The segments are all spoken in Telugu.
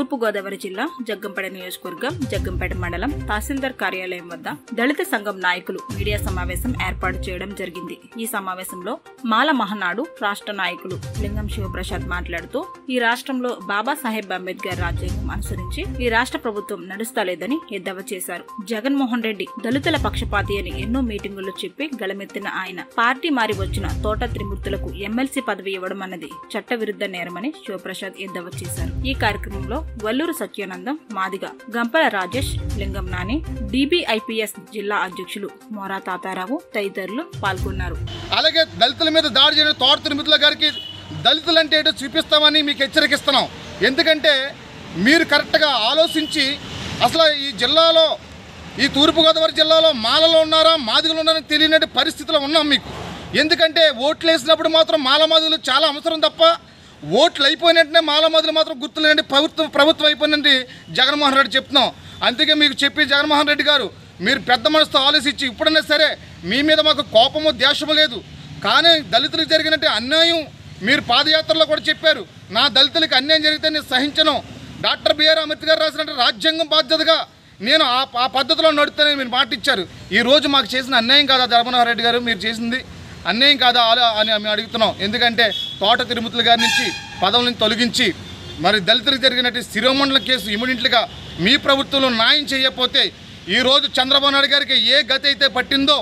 తూర్పుగోదావరి జిల్లా జగ్గంపేట నియోజకవర్గం జగ్గంపేట మండలం తహసీల్దార్ కార్యాలయం వద్ద దళిత సంఘం నాయకులు మీడియా సమావేశం ఏర్పాటు చేయడం జరిగింది ఈ సమావేశంలో మాల మహనాడు రాష్ట్ర నాయకులు లింగం శివప్రసాద్ మాట్లాడుతూ ఈ రాష్ట్రంలో బాబాసాహెబ్ అంబేద్కర్ రాజ్యాంగం అనుసరించి ఈ రాష్ట్ర ప్రభుత్వం నడుస్తలేదని ఎద్దవ చేశారు జగన్మోహన్ రెడ్డి దళితుల పక్షపాతి అని ఎన్నో మీటింగుల్లో చెప్పి గళమెత్తిన ఆయన పార్టీ మారి వచ్చిన తోట త్రిమూర్తులకు ఎమ్మెల్సీ పదవి ఇవ్వడం అన్నది చట్టవిరుద్ధ నేరమని శివప్రసాద్ ఎద్దవ చేశారు ఈ కార్యక్రమంలో వల్లూరు సత్యానందం మాదిగ గంపల రాజేష్ లింగం నాని డిబిఐపిఎస్ జిల్లా అధ్యక్షులు మోరా తాతారావు తదితరులు పాల్గొన్నారు అలాగే దళితుల మీద దాడి చేయడం తోట తిరుమతుల గారికి దళితులు అంటే ఏంటో చూపిస్తామని మీకు హెచ్చరికిస్తున్నాం ఎందుకంటే మీరు కరెక్ట్గా ఆలోచించి అసలు ఈ జిల్లాలో ఈ తూర్పుగోదావరి జిల్లాలో మాలలో ఉన్నారా మాదిగలు ఉన్నారని తెలియనట్టు పరిస్థితిలో ఉన్నాం మీకు ఎందుకంటే ఓట్లు వేసినప్పుడు మాత్రం మాల మాదిగలు చాలా అవసరం తప్ప ఓట్లు అయిపోయిన వెంటనే మాల మాదిగలు మాత్రం గుర్తులేండి ప్రభుత్వం ప్రభుత్వం అయిపోయినండి జగన్మోహన్ రెడ్డి చెప్తున్నాం అందుకే మీకు చెప్పి జగన్మోహన్ రెడ్డి గారు మీరు పెద్ద మనసుతో ఆలోచించి ఇప్పుడైనా సరే మీ మీద మాకు కోపము ద్వేషము లేదు కానీ దళితులకు జరిగినట్టు అన్యాయం మీరు పాదయాత్రలో కూడా చెప్పారు నా దళితులకు అన్యాయం జరిగితే నేను సహించను డాక్టర్ బిఆర్ అంబేద్కర్ రాసినట్టు రాజ్యాంగం బాధ్యతగా నేను ఆ ఆ పద్ధతిలో నడుపుతానని మీరు మాట ఇచ్చారు ఈ రోజు మాకు చేసిన అన్యాయం కాదా జగన్మోహన్ రెడ్డి గారు మీరు చేసింది అన్యాయం కాదా అలా అని మేము అడుగుతున్నాం ఎందుకంటే తోట తిరుమతుల గారి నుంచి పదవుల నుంచి తొలగించి మరి దళితులకు జరిగినట్టు శిరోమండల కేసు ఇమీడియట్గా మీ ప్రభుత్వంలో న్యాయం చేయకపోతే ఈరోజు చంద్రబాబు నాయుడు గారికి ఏ గతి అయితే పట్టిందో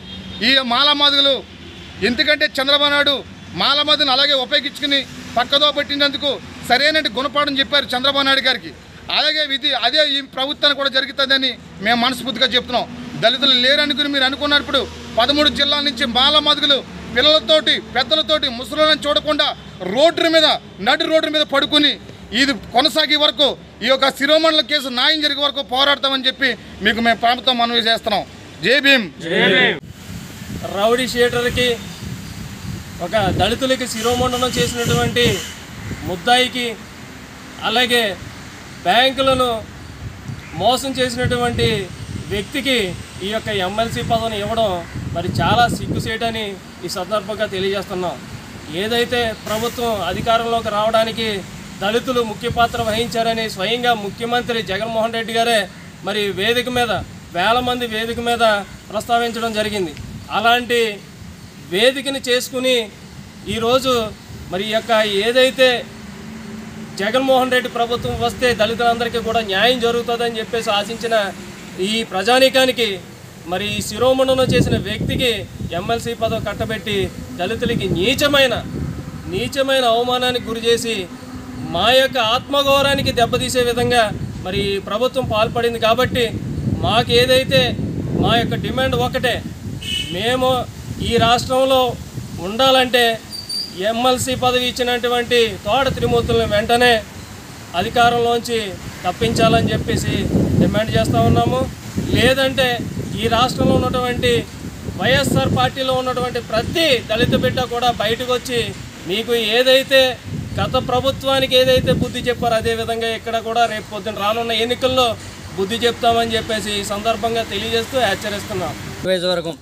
ఈ మాలామాదులు ఎందుకంటే చంద్రబాబు నాయుడు మాలామాదుని అలాగే ఉపయోగించుకుని పక్కదో పెట్టినందుకు సరైన గుణపాఠం చెప్పారు చంద్రబాబు నాయుడు గారికి అలాగే విధి అదే ఈ ప్రభుత్వానికి కూడా జరుగుతుందని మేము మనస్ఫూర్తిగా చెప్తున్నాం దళితులు లేరనుకుని మీరు అనుకున్నప్పుడు పదమూడు జిల్లాల నుంచి మాలామాదులు పిల్లలతోటి పెద్దలతోటి ముసలిని చూడకుండా రోడ్డు మీద నడి రోడ్డు మీద పడుకుని ఇది కొనసాగే వరకు ఈ యొక్క శిరోమణుల కేసు న్యాయం జరిగే వరకు పోరాడతామని చెప్పి మీకు మేము ప్రభుత్వం మనవి చేస్తున్నాం జై భీమ్ రౌడీ షీటర్కి ఒక దళితులకి శిరోమండనం చేసినటువంటి ముద్దాయికి అలాగే బ్యాంకులను మోసం చేసినటువంటి వ్యక్తికి ఈ యొక్క ఎమ్మెల్సీ పదవిని ఇవ్వడం మరి చాలా సిగ్గుసేటని ఈ సందర్భంగా తెలియజేస్తున్నాం ఏదైతే ప్రభుత్వం అధికారంలోకి రావడానికి దళితులు ముఖ్య పాత్ర వహించారని స్వయంగా ముఖ్యమంత్రి జగన్మోహన్ రెడ్డి గారే మరి వేదిక మీద వేల మంది వేదిక మీద ప్రస్తావించడం జరిగింది అలాంటి వేదికని చేసుకుని ఈరోజు మరి ఈ యొక్క ఏదైతే జగన్మోహన్ రెడ్డి ప్రభుత్వం వస్తే దళితులందరికీ కూడా న్యాయం జరుగుతుందని చెప్పేసి ఆశించిన ఈ ప్రజానీకానికి మరి ఈ శిరోమండనం చేసిన వ్యక్తికి ఎమ్మెల్సీ పదవి కట్టబెట్టి దళితులకి నీచమైన నీచమైన అవమానానికి గురి చేసి మా యొక్క ఆత్మగౌరవానికి దెబ్బతీసే విధంగా మరి ఈ ప్రభుత్వం పాల్పడింది కాబట్టి మాకు ఏదైతే మా యొక్క డిమాండ్ ఒకటే మేము ఈ రాష్ట్రంలో ఉండాలంటే ఎమ్మెల్సీ పదవి ఇచ్చినటువంటి తోట త్రిమూర్తులను వెంటనే అధికారంలోంచి తప్పించాలని చెప్పేసి డిమాండ్ చేస్తూ ఉన్నాము లేదంటే ఈ రాష్ట్రంలో ఉన్నటువంటి వైఎస్ఆర్ పార్టీలో ఉన్నటువంటి ప్రతి దళిత బిడ్డ కూడా బయటకు వచ్చి మీకు ఏదైతే గత ప్రభుత్వానికి ఏదైతే బుద్ధి చెప్పారో అదే విధంగా ఇక్కడ కూడా రేపు పొద్దున రానున్న ఎన్నికల్లో బుద్ధి చెప్తామని చెప్పేసి ఈ సందర్భంగా తెలియజేస్తూ హెచ్చరిస్తున్నాం నియోజకవర్గం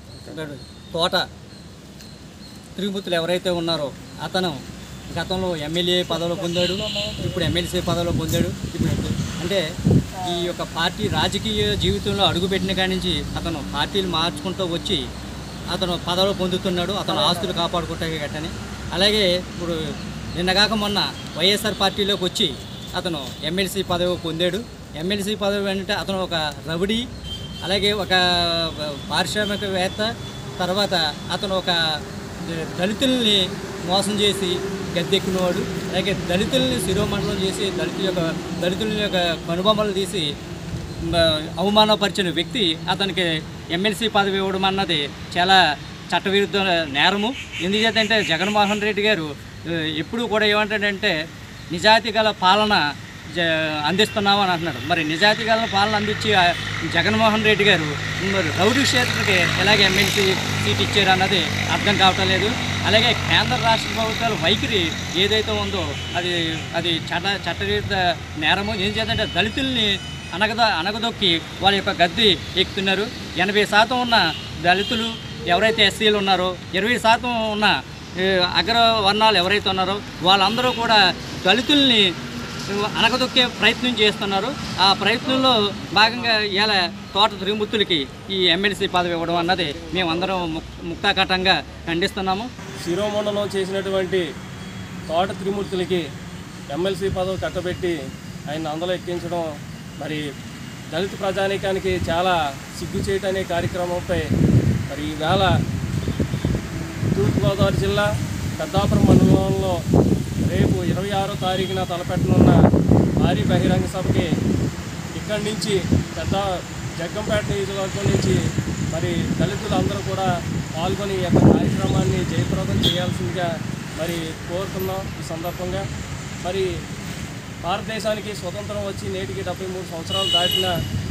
తోట తిరుగుతులు ఎవరైతే ఉన్నారో అతను గతంలో ఎమ్మెల్యే పదవిలో పొందాడు ఇప్పుడు ఎమ్మెల్సీ పదవిలో పొందాడు ఇప్పుడు అంటే ఈ యొక్క పార్టీ రాజకీయ జీవితంలో అడుగుపెట్టిన కాడి నుంచి అతను పార్టీలు మార్చుకుంటూ వచ్చి అతను పదవిలో పొందుతున్నాడు అతను ఆస్తులు కాపాడుకుంటాయి గట్టని అలాగే ఇప్పుడు నిన్నగాక మొన్న వైఎస్ఆర్ పార్టీలోకి వచ్చి అతను ఎమ్మెల్సీ పదవి పొందాడు ఎమ్మెల్సీ పదవి అంటే అతను ఒక రౌడీ అలాగే ఒక పారిశ్రామికవేత్త తర్వాత అతను ఒక దళితుల్ని మోసం చేసి గద్దెక్కినవాడు అలాగే దళితుల్ని శిరోమండలం చేసి దళితుల యొక్క దళితుల యొక్క కనుబొమ్మలు తీసి మ, అవమానపరిచిన వ్యక్తి అతనికి ఎమ్మెల్సీ పదవి ఇవ్వడం అన్నది చాలా చట్టవిరుద్ధ నేరము ఎందుచేతంటే జగన్మోహన్ రెడ్డి గారు ఆ, ఎప్పుడూ కూడా ఏమంటాడంటే నిజాయితీ గల పాలన జ అందిస్తున్నామని అంటున్నాడు మరి నిజాయితీ గల పాలన అందించి ఆ జగన్మోహన్ రెడ్డి గారు మరి రౌడీ క్షేత్రకి ఎలాగే ఎమ్మెల్సీ సీట్ ఇచ్చారు అన్నది అర్థం కావటం లేదు అలాగే కేంద్ర రాష్ట్ర ప్రభుత్వాల వైఖరి ఏదైతే ఉందో అది అది చట్ట చట్టవిరుద్ధ నేరము ఏం చేద్దంటే దళితుల్ని అనగద అనగదొక్కి వాళ్ళ యొక్క గద్దె ఎక్కుతున్నారు ఎనభై శాతం ఉన్న దళితులు ఎవరైతే ఎస్సీలు ఉన్నారో ఇరవై శాతం ఉన్న ఏ, అగ్ర వర్ణాలు ఎవరైతే ఉన్నారో వాళ్ళందరూ కూడా దళితుల్ని అనగదొక్కే ప్రయత్నం చేస్తున్నారు ఆ ప్రయత్నంలో భాగంగా ఇలా తోట త్రిమూర్తులకి ఈ ఎమ్మెల్సీ పదవి ఇవ్వడం అన్నది మేమందరం ముక్- ముక్తాకటంగా ఖండిస్తున్నాము శిరోమండలం చేసినటువంటి తోట త్రిమూర్తులకి ఎమ్మెల్సీ పదవి కట్టబెట్టి ఆయన అందులో ఎక్కించడం మరి దళిత ప్రజానీకానికి చాలా సిగ్గుచేటు అనే కార్యక్రమంపై మరి ఈవేళ తూర్పుగోదావరి జిల్లా పెద్దాపురం మండలంలో రేపు ఇరవై ఆరో తారీఖున తలపెట్టనున్న భారీ బహిరంగ సభకి ఇక్కడి నుంచి పెద్ద జగ్గంపేట నియోజకవర్గం నుంచి మరి దళితులు అందరూ కూడా పాల్గొని ఈ యొక్క కార్యక్రమాన్ని జయప్రదం చేయాల్సిందిగా మరి కోరుతున్నాం ఈ సందర్భంగా మరి భారతదేశానికి స్వతంత్రం వచ్చి నేటికి డెబ్బై మూడు సంవత్సరాలు దాటిన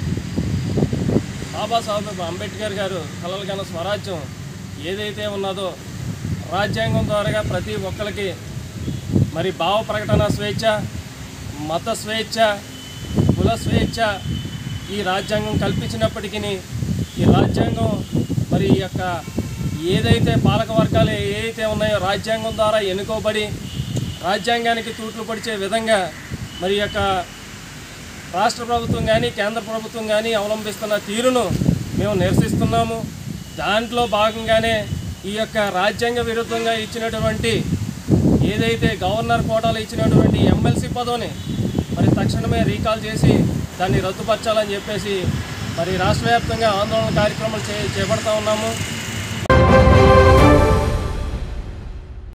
బాబాసాహెబ్ అంబేద్కర్ గారు కలలుగన్న స్వరాజ్యం ఏదైతే ఉన్నదో రాజ్యాంగం ద్వారా ప్రతి ఒక్కరికి మరి భావ ప్రకటన స్వేచ్ఛ మత స్వేచ్ఛ కుల స్వేచ్ఛ ఈ రాజ్యాంగం కల్పించినప్పటికీ ఈ రాజ్యాంగం మరి ఈ యొక్క ఏదైతే పాలక వర్గాలు ఏవైతే ఉన్నాయో రాజ్యాంగం ద్వారా ఎన్నుకోబడి రాజ్యాంగానికి తూట్లు పడిచే విధంగా మరి ఈ యొక్క రాష్ట్ర ప్రభుత్వం కానీ కేంద్ర ప్రభుత్వం కానీ అవలంబిస్తున్న తీరును మేము నిరసిస్తున్నాము దాంట్లో భాగంగానే ఈ యొక్క రాజ్యాంగ విరుద్ధంగా ఇచ్చినటువంటి ఏదైతే గవర్నర్ కోటాలో ఇచ్చినటువంటి ఎమ్మెల్సీ పదవిని మరి తక్షణమే రీకాల్ చేసి దాన్ని రద్దుపరచాలని చెప్పేసి మరి రాష్ట్ర వ్యాప్తంగా ఆందోళన కార్యక్రమాలు చే చేపడతా ఉన్నాము